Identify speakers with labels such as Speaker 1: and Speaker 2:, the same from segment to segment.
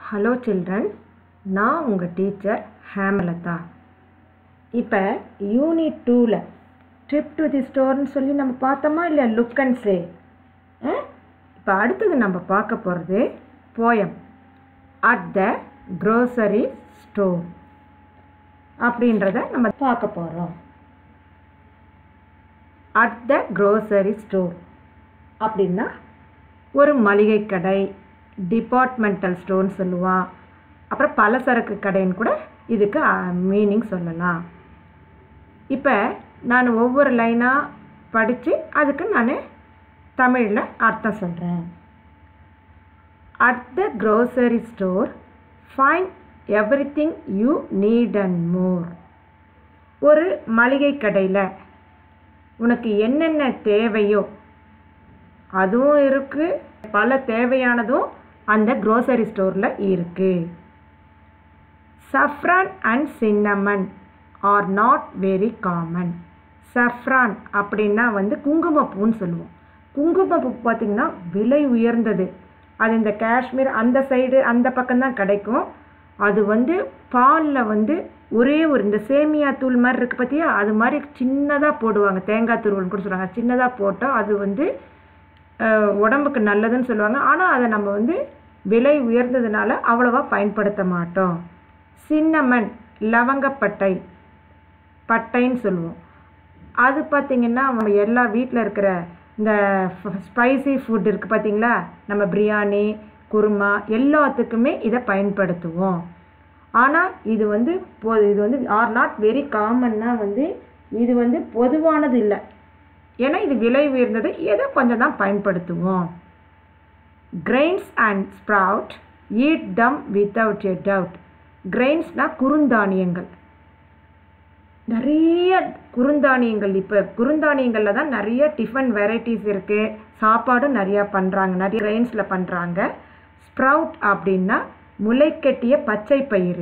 Speaker 1: Hello children நான் உங்கள் teacher Hemalatha இப்போ யூனிட் டூவில் ட்ரிப் டு தி ஸ்டோர்னு சொல்லி நம்ம பார்த்தோமா இல்லையா லுக் அண்ட் சே இப்போ அடுத்தது நம்ம பார்க்க போகிறது poem at the grocery store அப்படின்றத நம்ம பார்க்க போகிறோம் அட் த க்ரோசரி ஸ்டோர் அப்படின்னா ஒரு மளிகை கடை டிபார்ட்மெண்டல் ஸ்டோர்னு சொல்லுவான் அப்புறம் பலசரக்கு கடைன்னு கூட இதுக்கு மீனிங் சொல்லலாம் இப்போ நான் ஒவ்வொரு லைனாக படித்து அதுக்கு நான் தமிழில் அர்த்தம் சொல்கிறேன் at the grocery store find everything you need and more ஒரு மளிகை கடையில் உனக்கு என்னென்ன தேவையோ அதுவும் இருக்குது பல தேவையானதும் அந்த க்ரோசரி ஸ்டோரில் இருக்குது saffron and cinnamon are not very common saffron அப்படின்னா வந்து குங்குமப்பூன்னு சொல்லுவோம் குங்குமப்பூ பார்த்திங்கன்னா விலை உயர்ந்தது அது இந்த காஷ்மீர் அந்த சைடு அந்த பக்கம்தான் கிடைக்கும் அது வந்து பாலில் வந்து ஒரே ஒரு இந்த சேமியா தூள் மாதிரி இருக்குது பார்த்தியா அது மாதிரி சின்னதாக போடுவாங்க தேங்காய் தூள்னு கூட சொல்லுவாங்க சின்னதாக போட்டால் அது வந்து உடம்புக்கு நல்லதுன்னு சொல்லுவாங்க ஆனால் அதை நம்ம வந்து விலை உயர்ந்ததுனால அவ்வளோவா பயன்படுத்த மாட்டோம் சின்னமன் லவங்கப்பட்டை பட்டைன்னு சொல்லுவோம் அது பார்த்திங்கன்னா நம்ம எல்லா வீட்டில் இருக்கிற இந்த ஸ்பைசி ஃபுட் இருக்குது பார்த்திங்களா நம்ம பிரியாணி குருமா எல்லாத்துக்குமே இதை பயன்படுத்துவோம் ஆனால் இது வந்து பொ இது வந்து ஆர் நாட் வெரி காமன்னா வந்து இது வந்து பொதுவானது இல்லை ஏன்னா இது விலை உயர்ந்தது ஏதோ கொஞ்சம் தான் பயன்படுத்துவோம் grains and sprout eat them without a doubt கிரெயின்ஸ்னால் குறுந்தானியங்கள் நிறைய குறுந்தானியங்கள் இப்போ குறுந்தானியங்களில் தான் நிறைய டிஃபன் வெரைட்டிஸ் இருக்குது சாப்பாடும் நிறையா பண்ணுறாங்க நிறைய கிரெயின்ஸில் பண்ணுறாங்க ஸ்ப்ரவுட் அப்படின்னா முளைக்கட்டிய பச்சை பயிறு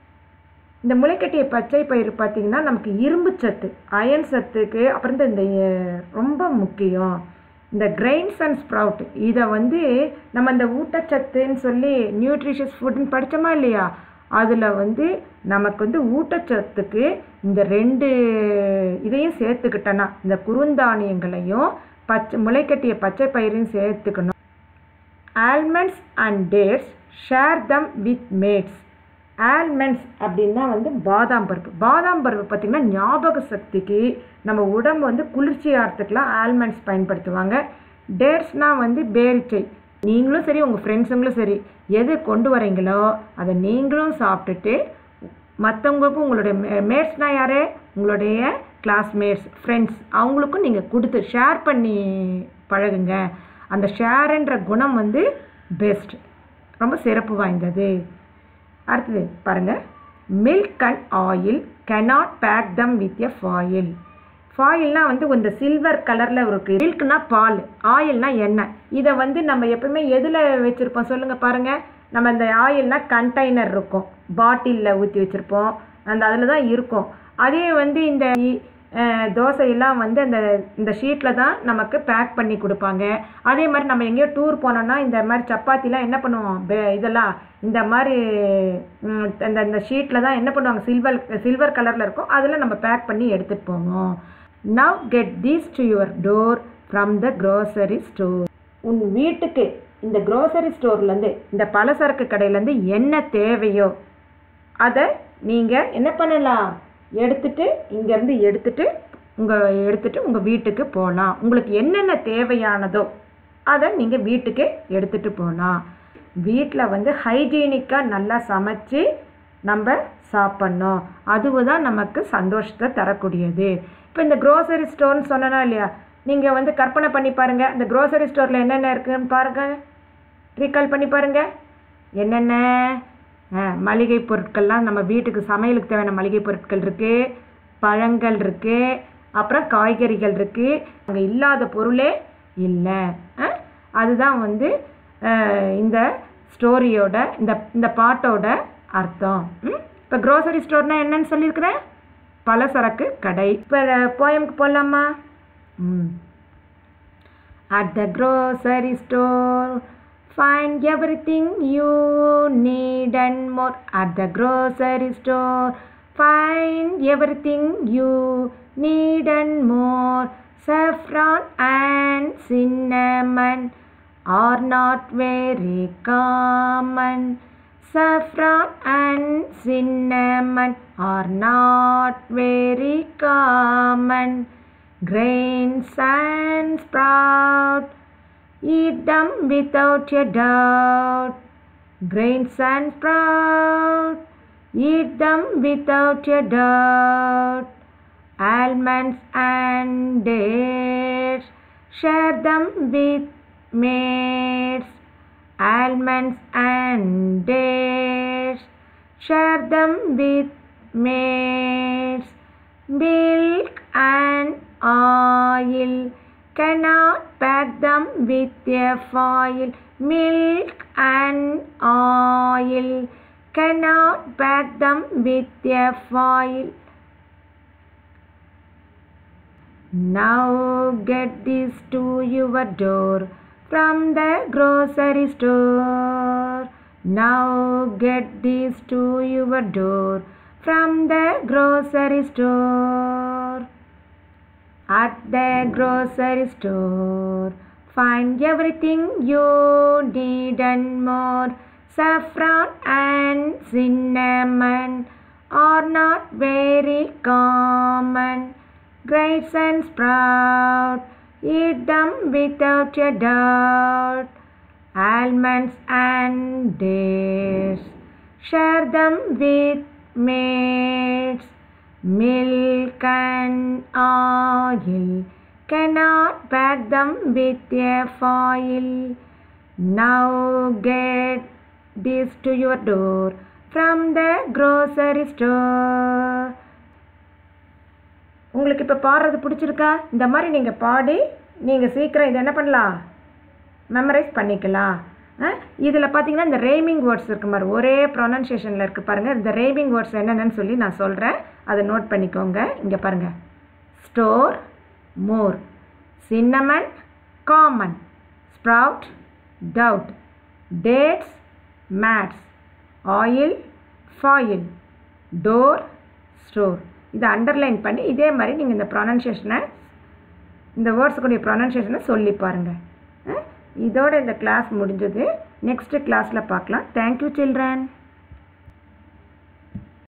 Speaker 1: இந்த முளைக்கட்டிய பச்சை பயிறு பார்த்திங்கன்னா நமக்கு இரும்பு சத்து அயன் சத்துக்கு அப்புறம் இந்த ரொம்ப முக்கியம் இந்த கிரெயின்ஸ் அண்ட் ஸ்ப்ரவுட் இதை வந்து நம்ம இந்த ஊட்டச்சத்துன்னு சொல்லி நியூட்ரிஷியஸ் ஃபுட்னு படித்தோமா இல்லையா அதில் வந்து நமக்கு வந்து ஊட்டச்சத்துக்கு இந்த ரெண்டு இதையும் சேர்த்துக்கிட்டோன்னா இந்த குறுந்தானியங்களையும் பச்சை முளைக்கட்டிய பச்சை பயிரையும் சேர்த்துக்கணும் almonds and dates share them with mates almonds அப்படின்னா வந்து பாதாம் பருப்பு பாதாம் பருப்பு பார்த்திங்கன்னா ஞாபக சக்திக்கு நம்ம உடம்பு வந்து குளிர்ச்சி ஆகிறதுக்கெலாம் ஆல்மண்ட்ஸ் பயன்படுத்துவாங்க டேட்ஸ்னால் வந்து பேரிச்சை நீங்களும் சரி உங்கள் ஃப்ரெண்ட்ஸுங்களும் சரி எது கொண்டு வரீங்களோ அதை நீங்களும் சாப்பிட்டுட்டு மற்றவங்களுக்கும் உங்களுடைய மேட்ஸ்னால் யார் உங்களுடைய கிளாஸ்மேட்ஸ் ஃப்ரெண்ட்ஸ் அவங்களுக்கும் நீங்கள் கொடுத்து ஷேர் பண்ணி பழகுங்க அந்த ஷேருன்ற குணம் வந்து பெஸ்ட் ரொம்ப சிறப்பு வாய்ந்தது அடுத்தது பாருங்கள் milk and oil cannot pack them with a foil ஃபாயில்னால் வந்து இந்த சில்வர் கலரில் இருக்குது மில்க்னா பால் ஆயில்னா எண்ணெய் இதை வந்து நம்ம எப்பவுமே எதில் வச்சுருப்போம் சொல்லுங்கள் பாருங்கள் நம்ம இந்த ஆயில்னால் கண்டெய்னர் இருக்கும் பாட்டிலில் ஊற்றி வச்சுருப்போம் அந்த அதில் தான் இருக்கும் அதே வந்து இந்த தோசையெல்லாம் வந்து அந்த இந்த ஷீட்டில் தான் நமக்கு பேக் பண்ணி கொடுப்பாங்க அதே மாதிரி நம்ம எங்கேயோ டூர் போனோம்னா இந்த மாதிரி சப்பாத்திலாம் என்ன பண்ணுவோம் இதெல்லாம் இந்த மாதிரி இந்த இந்த ஷீட்டில் தான் என்ன பண்ணுவாங்க சில்வர் சில்வர் கலரில் இருக்கும் அதில் நம்ம பேக் பண்ணி எடுத்துகிட்டு போவோம் now get these to your door from the grocery store உன் வீட்டுக்கு இந்த க்ரோசரி ஸ்டோர்லேருந்து இந்த பலசரக்கு கடையிலேருந்து என்ன தேவையோ அதை நீங்கள் என்ன பண்ணலாம் எடுத்துட்டு இங்கேருந்து எடுத்துட்டு உங்கள் எடுத்துட்டு உங்கள் வீட்டுக்கு போகலாம் உங்களுக்கு என்னென்ன தேவையானதோ அதை நீங்கள் வீட்டுக்கு எடுத்துகிட்டு போகலாம் வீட்டில் வந்து ஹைஜீனிக்காக நல்லா சமைச்சு நம்ம சாப்பிட்ணும் அதுவு தான் நமக்கு சந்தோஷத்தை தரக்கூடியது இப்போ இந்த க்ரோசரி ஸ்டோர்னு சொன்னா இல்லையா நீங்கள் வந்து கற்பனை பண்ணி பாருங்கள் இந்த க்ரோசரி ஸ்டோரில் என்னென்ன இருக்குதுன்னு பாருங்கள் ரீகால் பண்ணி பாருங்கள் என்னென்ன மளிகை பொருட்கள்லாம் நம்ம வீட்டுக்கு சமையலுக்கு தேவையான மளிகை பொருட்கள் இருக்குது பழங்கள் இருக்குது அப்புறம் காய்கறிகள் இருக்குது அங்கே இல்லாத பொருளே இல்லை அதுதான் வந்து இந்த ஸ்டோரியோட இந்த இந்த பாட்டோட அர்த்தம் இப்போ க்ரோசரி ஸ்டோர்னால் என்னன்னு சொல்லியிருக்கிறேன் பலசரக்கு கடை இப்போ போயமுக்கு போடலாமா ம் at the grocery store Find everything you need and more at the grocery store. Find everything you need and more. Saffron and cinnamon are not very common. Saffron and cinnamon are not very common. Grains and sprout, eat them without a doubt. Grains and sprout, eat them without a doubt. Almonds and dates, share them with mates. Almonds and dates, share them with mates. Milk and oil, cannot pack them with a foil. Milk and oil, cannot pack them with a foil. Now get this to your door from the grocery store. Now get this to your door from the grocery store. At the grocery store, find everything you need and more. Saffron and cinnamon are not very common. Grapes and sprout, eat them without a doubt. Almonds and dates, share them with mates. Milk and oil, cannot pack them with a foil. Now get this to your door from the grocery store. உங்களுக்கு இப்போ பாடுறது பிடிச்சிருக்கா இந்த மாதிரி நீங்கள் பாடி நீங்கள் சீக்கிரம் இதை என்ன பண்ணலாம் மெமரைஸ் பண்ணிக்கலாம் இதில் பார்த்தீங்கன்னா இந்த ரேமிங் வேர்ட்ஸ் இருக்கு மாதிரி ஒரே ப்ரொனன்சியேஷனில் இருக்குது பாருங்கள் இந்த ரேமிங் வேர்ட்ஸ் என்னென்னு சொல்லி நான் சொல்கிறேன் அதை நோட் பண்ணிக்கோங்க இங்கே பாருங்கள் store more cinnamon common sprout doubt dates mates oil foil door store இதை அண்டர்லைன் பண்ணி இதே மாதிரி நீங்கள் இந்த ப்ரொனன்சியேஷனை இந்த வேர்ட்ஸுக்குடைய ப்ரொனன்சியேஷனை சொல்லி பாருங்கள் இதோட இந்த கிளாஸ் முடிஞ்சது நெக்ஸ்ட்டு கிளாஸில் பார்க்கலாம் தேங்க்யூ சில்ட்ரன்